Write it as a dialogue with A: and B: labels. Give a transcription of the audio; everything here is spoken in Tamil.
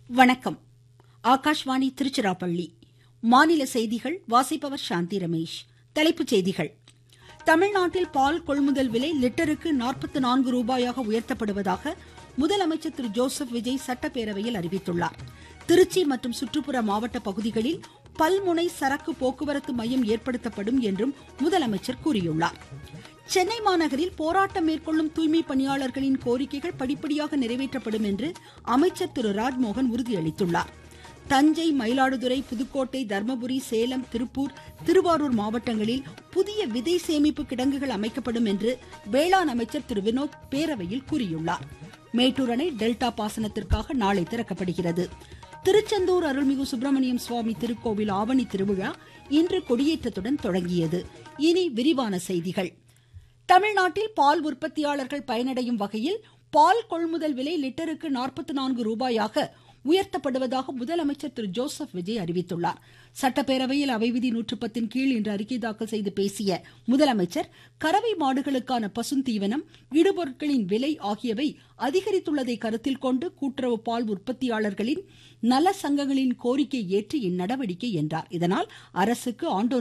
A: வணக்கம் ஆகாஷ்வாணி திருச்சிராப்பள்ளி மாநில செய்திகள் வாசிப்பவர் சாந்தி ரமேஷ் தலைப்புச் செய்திகள் தமிழ்நாட்டில் பால் கொள்முதல் விலை லிட்டருக்கு நாற்பத்து நான்கு ரூபாயாக உயர்த்தப்படுவதாக முதலமைச்சர் திரு ஜோசப் விஜய் சட்டப்பேரவையில் அறிவித்துள்ளார் திருச்சி மற்றும் சுற்றுப்புற மாவட்ட பகுதிகளில் பல்முனை சரக்கு போக்குவரத்து மையம் ஏற்படுத்தப்படும் என்றும் முதலமைச்சர் கூறியுள்ளார் சென்னை மாநகரில் போராட்டம் மேற்கொள்ளும் தூய்மை பணியாளர்களின் கோரிக்கைகள் படிப்படியாக நிறைவேற்றப்படும் என்று அமைச்சர் திரு ராஜ்மோகன் உறுதியளித்துள்ளார் தஞ்சை மயிலாடுதுறை புதுக்கோட்டை தர்மபுரி சேலம் திருப்பூர் திருவாரூர் மாவட்டங்களில் புதிய விதை சேமிப்பு கிடங்குகள் அமைக்கப்படும் என்று வேளாண் அமைச்சர் திரு வினோத் பேரவையில் கூறியுள்ளார் மேட்டூர் அணை டெல்டா பாசனத்திற்காக நாளை திறக்கப்படுகிறது திருச்செந்தூர் அருள்மிகு சுப்பிரமணியம் சுவாமி திருக்கோவில் ஆவணி திருவிழா இன்று கொடியேற்றத்துடன் தொடங்கியது இனி விரிவான செய்திகள் தமிழ்நாட்டில் பால் உற்பத்தியாளர்கள் பயனடையும் வகையில் பால் கொள்முதல் விலை லிட்டருக்கு நாற்பத்து நான்கு ரூபாயாக உயர்த்தப்படுவதாக முதலமைச்சர் திரு ஜோசப் விஜய் அறிவித்துள்ளார் சட்டப்பேரவையில் அவை விதி நூற்று பத்தின் கீழ் இன்று அறிக்கை தாக்கல் செய்து பேசிய முதலமைச்சர் கறவை மாடுகளுக்கான பசுந்தீவனம் இடுபொருட்களின் விலை ஆகியவை அதிகரித்துள்ளதை கருத்தில் கொண்டு கூட்டுறவு பால் உற்பத்தியாளர்களின் நல சங்கங்களின் கோரிக்கை ஏற்று இந்நடவடிக்கை என்றார் இதனால் அரசுக்கு ஆண்டோ